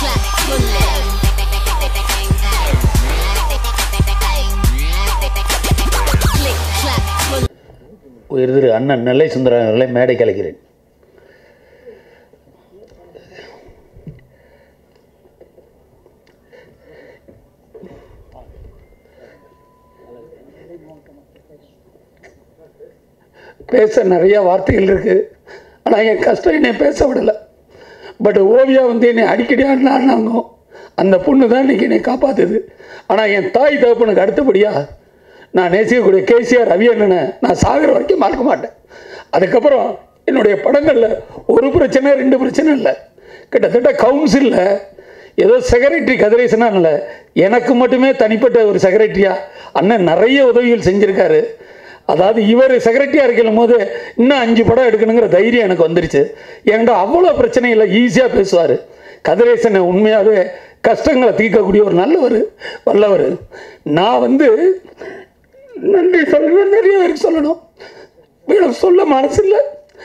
clap for them. Click clap for உயர் திரு அண்ணன் நெல்லை சுந்தரன் அவர்களை மேடை கலைக்கிறேன் பேச நிறைய வார்த்தைகள் இருக்குது ஆனால் என் கஷ்டம் என்னை பேச விடலை பட் ஓவியா வந்து என்னை அடிக்கடி ஆடினாங்க அந்த பொண்ணு தான் இன்றைக்கி என்னை காப்பாற்றுது ஆனால் என் தாய் தகப்பனுக்கு அடுத்தபடியாக நான் நேசிக்கக்கூடிய கேசிஆர் ரவி அண்ணனை நான் சாகிற வரைக்கும் மறக்க மாட்டேன் அதுக்கப்புறம் என்னுடைய படங்களில் ஒரு பிரச்சனை ரெண்டு பிரச்சனை இல்லை கிட்டத்தட்ட கவுன்சிலில் ஏதோ செக்ரட்டரி கதிரேசனா இல்லை எனக்கு மட்டுமே தனிப்பட்ட ஒரு செக்ரட்டரியா அண்ணன் நிறைய உதவிகள் செஞ்சுருக்காரு அதாவது இவர் செக்ரட்டரியாக இருக்கும் போது இன்னும் அஞ்சு படம் எடுக்கணுங்கிற தைரியம் எனக்கு வந்துருச்சு என்கிட்ட அவ்வளோ பிரச்சனை இல்லை ஈஸியாக பேசுவார் கதிரேசனை உண்மையாகவே கஷ்டங்களை தீர்க்கக்கூடிய ஒரு நல்லவர் வல்லவர் நான் வந்து நன்றி சொல்லணும் நிறைய பேருக்கு சொல்லணும் எனக்கு சொல்ல மனசு இல்லை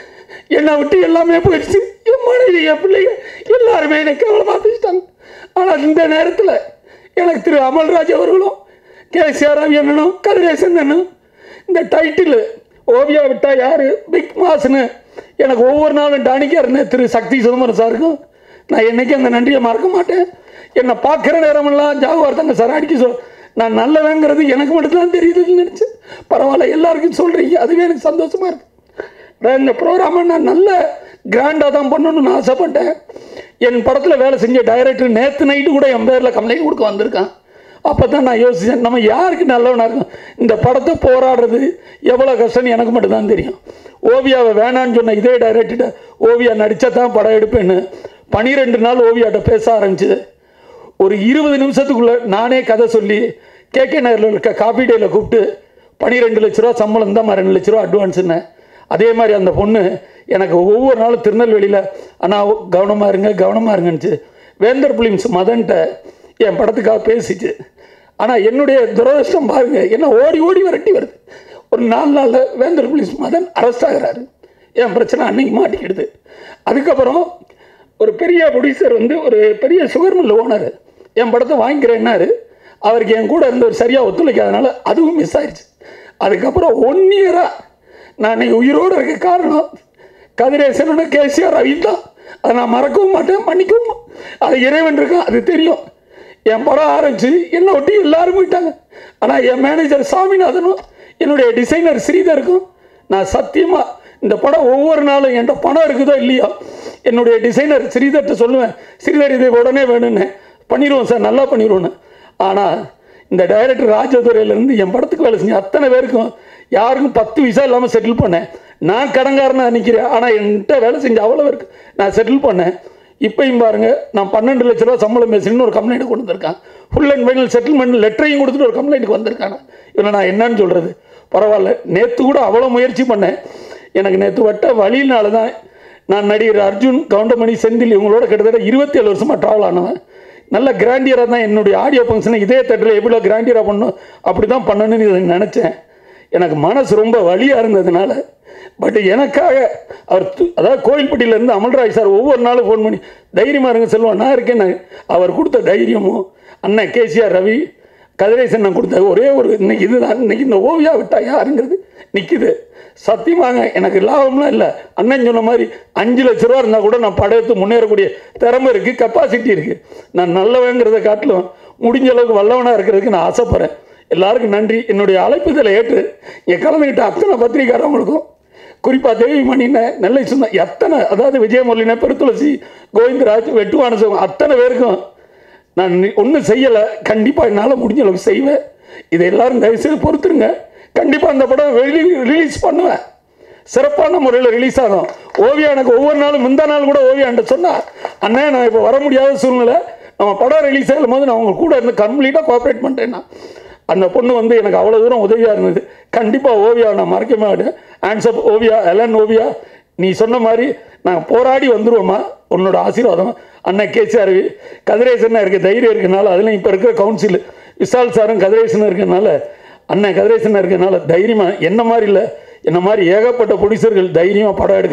என்னை விட்டு எல்லாமே போயிடுச்சு என் மனைவி என் பிள்ளைங்க எல்லாருமே என்னை கேவலமாக பேசிட்டாங்க ஆனால் இந்த நேரத்தில் எனக்கு திரு அமல்ராஜ் அவர்களும் கேசிஆர் ரவி அண்ணனும் கதிரேசன் அண்ணனும் இந்த டைட்டில் ஓவியா விட்டா யார் பிக் மாஸ்னு எனக்கு ஒவ்வொரு நாளும் டானிக்காக இருந்தேன் திரு சக்தி சிதம்பரம் சாருக்கும் நான் என்னைக்கும் அந்த நன்றியை மறக்க மாட்டேன் என்னை பார்க்குற நேரமெல்லாம் ஜாகுவார் தங்க சார் அடிக்க சொல் நான் நல்லவங்கிறது எனக்கு மட்டும்தான் தெரியுதுன்னு நினச்சேன் பரவாயில்ல எல்லாருக்கும் சொல்கிறீங்க அதுவே எனக்கு சந்தோஷமாக இருக்கு நான் இந்த ப்ரோக்ராமை நான் நல்ல கிராண்டாக தான் பண்ணணும்னு ஆசைப்பட்டேன் என் படத்தில் வேலை செஞ்ச டைரக்டர் நேற்று நைட்டு கூட என் பேரில் கம்ப்ளைண்ட் கொடுக்க வந்திருக்கான் அப்போ தான் நான் யோசித்தேன் நம்ம யாருக்கு நல்லவனாக இருக்கும் இந்த படத்தை போராடுறது எவ்வளோ கஷ்டம்னு எனக்கு மட்டும்தான் தெரியும் ஓவியாவை வேணான்னு சொன்ன இதே டைரக்டர்கிட்ட ஓவியா நடித்தா தான் படம் எடுப்பேன்னு பனிரெண்டு நாள் ஓவியாட்ட பேச ஆரம்பிச்சுது ஒரு இருபது நிமிஷத்துக்குள்ளே நானே கதை சொல்லி கேகே நகரில் இருக்க காபி டேயில் கூப்பிட்டு பன்னிரெண்டு லட்ச ரூபா சம்பளம் தான் ரெண்டு லட்ச ரூபா அட்வான்ஸுன்னு அதே மாதிரி அந்த பொண்ணு எனக்கு ஒவ்வொரு நாளும் திருநெல்வேலியில் அண்ணா கவனமாக இருங்க கவனமாக இருங்கன்னுச்சு வேந்தர் பிலிம்ஸ் மதன்ட்ட என் படத்துக்காக பேசிச்சு ஆனால் என்னுடைய துரதிருஷ்டம் பாருங்க என்ன ஓடி ஓடி விரட்டி வருது ஒரு நாலு நாளில் வேந்தர் பிலிம்ஸ் மதன் அரெஸ்ட் ஆகிறாரு என் பிரச்சனை அன்னைக்கு மாட்டிக்கிடுது அதுக்கப்புறம் ஒரு பெரிய ப்ரொடியூசர் வந்து ஒரு பெரிய சுகர் மில் ஓனர் என் படத்தை வாங்கிக்கிறேன்னாரு அவருக்கு என் கூட இருந்தவர் சரியாக ஒத்துழைக்காதனால அதுவும் மிஸ் ஆயிடுச்சு அதுக்கப்புறம் ஒன் இயராக நான் இன்னைக்கு உயிரோடு இருக்க காரணம் கதிரேசனோட கேசிஆர் ரவி தான் அதை நான் மறக்கவும் மாட்டேன் மன்னிக்கவும் மா- அது இறைவன் இருக்கான் அது தெரியும் என் படம் ஆரம்பிச்சு என்னை ஒட்டி எல்லாரும் போயிட்டாங்க ஆனால் என் மேனேஜர் சாமிநாதனும் என்னுடைய டிசைனர் ஸ்ரீதருக்கும் நான் சத்தியமாக இந்த படம் ஒவ்வொரு நாளும் என்கிட்ட பணம் இருக்குதோ இல்லையோ என்னுடைய டிசைனர் ஸ்ரீதர்கிட்ட சொல்லுவேன் ஸ்ரீதர் இது உடனே வேணும்னு பண்ணிடுவோம் சார் நல்லா பண்ணிடுவோன்னு ஆனால் இந்த டைரக்டர் ராஜதுரையிலேருந்து என் படத்துக்கு வேலை செஞ்ச அத்தனை பேருக்கும் யாருக்கும் பத்து விசா இல்லாமல் செட்டில் பண்ணேன் நான் கடங்காரனாக நிற்கிறேன் ஆனால் என்கிட்ட வேலை செஞ்ச அவ்வளோ பேருக்கு நான் செட்டில் பண்ணேன் இப்பயும் பாருங்க நான் பன்னெண்டு லட்ச ரூபா சம்பளம் பேசுன்னு ஒரு கம்ப்ளைண்ட் கொண்டு வந்திருக்கான் ஃபுல் அண்ட் ஃபைனல் செட்டில்மெண்ட் லெட்டரையும் கொடுத்துட்டு ஒரு கம்ப்ளைண்ட்டுக்கு வந்திருக்காங்க இவனை நான் என்னன்னு சொல்கிறது பரவாயில்ல நேற்று கூட அவ்வளோ முயற்சி பண்ணேன் எனக்கு நேற்று வட்ட வழியினால தான் நான் நடிகர் அர்ஜுன் கவுண்டமணி செந்தில் இவங்களோட கிட்டத்தட்ட இருபத்தி ஏழு வருஷமாக ட்ராவல் ஆனவன் நல்ல கிராண்டியராக தான் என்னுடைய ஆடியோ ஃபங்க்ஷனை இதே தட்டில் எவ்வளோ கிராண்டியராக பண்ணணும் அப்படி தான் பண்ணணும்னு இதை நினச்சேன் எனக்கு மனசு ரொம்ப வலியாக இருந்ததுனால பட் எனக்காக அவர் து- அதாவது கோயில்பட்டியிலேருந்து அமல்ராஜ் சார் ஒவ்வொரு நாளும் ஃபோன் பண்ணி தைரியமாக இருங்க செல்வம் நான் இருக்கேன் நான் அவர் கொடுத்த தைரியமும் அண்ணன் கேசிஆர் ரவி கதிரேசன் நான் கொடுத்த ஒரே ஒரு இன்னைக்கு இதுதான் இன்னைக்கு இந்த ஓவியா விட்டா யாருங்கிறது நிற்கிது சத்தியமாங்க எனக்கு லாபம்லாம் இல்லை அண்ணன் சொன்ன மாதிரி அஞ்சு லட்ச ரூபா இருந்தால் கூட நான் படையெடுத்து முன்னேறக்கூடிய திறமை இருக்குது கெப்பாசிட்டி இருக்குது நான் நல்லவங்கிறத காட்டிலும் முடிஞ்ச அளவுக்கு வல்லவனாக இருக்கிறதுக்கு நான் ஆசைப்பட்றேன் எல்லாருக்கும் நன்றி என்னுடைய அழைப்புதலை ஏற்று இங்கே கலந்துக்கிட்ட அத்தனை பத்திரிக்காரவங்களுக்கும் குறிப்பாக தேவி மணின நெல்லை சுந்தர் எத்தனை அதாவது விஜயமுரளின பெருத்துளசி கோவிந்தராஜ் வெட்டுவான சிவம் அத்தனை பேருக்கும் நான் ஒன்றும் செய்யலை கண்டிப்பாக என்னால் முடிஞ்ச அளவுக்கு செய்வேன் இதை எல்லாரும் தயவுசெய்து பொறுத்துருங்க கண்டிப்பாக அந்த படம் வெளி ரிலீஸ் பண்ணுவேன் சிறப்பான முறையில் ரிலீஸ் ஆகும் ஓவியா எனக்கு ஒவ்வொரு நாளும் முந்தா நாள் கூட ஓவியான்ட்ட சொன்னா அண்ணே நான் இப்போ வர முடியாத சூழ்நிலை நம்ம படம் ரிலீஸ் ஆகும் போது நான் உங்க கூட இருந்து கம்ப்ளீட்டாக கோஆப்ரேட் பண்ணுறேன்னா அந்த பொண்ணு வந்து எனக்கு அவ்வளோ தூரம் உதவியாக இருந்தது கண்டிப்பாக ஓவியா நான் மறக்க மாட்டேன் ஆன்சப் ஓவியா எலன் ஓவியா நீ சொன்ன மாதிரி நான் போராடி வந்துருவோமா உன்னோட ஆசீர்வாதம் அண்ணன் கேசிஆர் கதிரேசன் இருக்க தைரியம் இருக்கனால அதுலேயும் இப்போ இருக்கிற கவுன்சில் விசால் சாரும் கதிரேசனும் இருக்கனால அண்ணன் கதிரேசன் இருக்கனால தைரியமாக என்ன மாதிரி இல்லை என்ன மாதிரி ஏகப்பட்ட ப்ரொடியூசர்கள் தைரியமாக படம் எடுக்கலாம்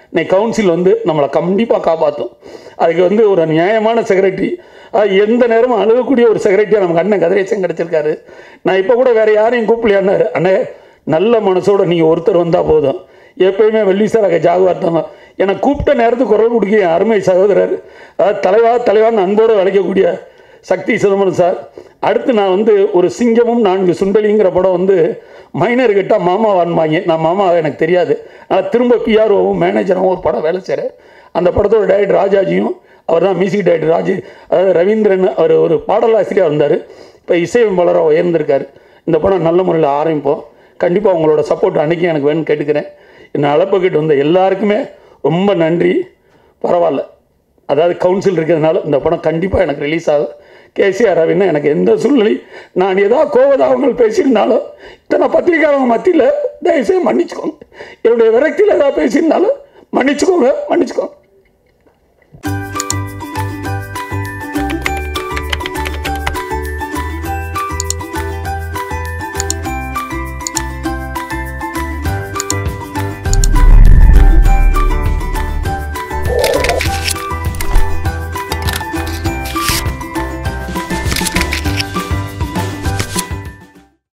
இன்னைக்கு கவுன்சில் வந்து நம்மளை கண்டிப்பாக காப்பாற்றும் அதுக்கு வந்து ஒரு நியாயமான செக்ரட்டரி எந்த நேரமும் அழுகக்கூடிய ஒரு செக்ரட்டரியாக நமக்கு அண்ணன் கதிரேசன் கிடச்சிருக்காரு நான் இப்போ கூட வேறு யாரையும் கூப்பிடலையான்னாரு அண்ணே நல்ல மனசோட நீங்கள் ஒருத்தர் வந்தால் போதும் எப்பயுமே வெள்ளீசராக ஜாகுவார் தான் என்னை கூப்பிட்ட நேரத்துக்கு குரல் கொடுக்க என் அருமை சகோதரர் அதாவது தலைவா தலைவான்னு அன்போடு வளைக்கக்கூடிய சக்தி சிதம்பரம் சார் அடுத்து நான் வந்து ஒரு சிங்கமும் நான்கு சுண்டலிங்கிற படம் வந்து மைனர் கிட்ட மாமா வான்பாங்க நான் மாமா எனக்கு தெரியாது ஆனால் திரும்ப பிஆர்ஓவும் மேனேஜரும் ஒரு படம் வேலை செய்கிறேன் அந்த படத்தோட டைரக்டர் ராஜாஜியும் அவர் தான் மியூசிக் டைரக்டர் ராஜு அதாவது ரவீந்திரன் அவர் ஒரு பாடலாசிரியர் வந்தார் இப்போ இசையமைப்பாளராக உயர்ந்திருக்காரு இந்த படம் நல்ல முறையில் ஆரம்பிப்போம் கண்டிப்பாக உங்களோட சப்போர்ட் அன்றைக்கி எனக்கு வேணும்னு கேட்டுக்கிறேன் என்னை அழைப்புக்கிட்டு வந்த எல்லாருக்குமே ரொம்ப நன்றி பரவாயில்ல அதாவது கவுன்சில் இருக்கிறதுனால இந்த படம் கண்டிப்பாக எனக்கு ரிலீஸ் ஆகும் கேசிஆர் ரவின்னா எனக்கு எந்த சூழ்நிலை நான் ஏதாவது கோவதாவங்கள் பேசியிருந்தாலும் இத்தனை பத்திரிக்கையாளங்க மத்தியில் தயவுசெய்து மன்னிச்சுக்கோங்க என்னுடைய விரக்தியில் ஏதாவது பேசியிருந்தாலும் மன்னிச்சுக்கோங்க மன்னிச்சுக்கோங்க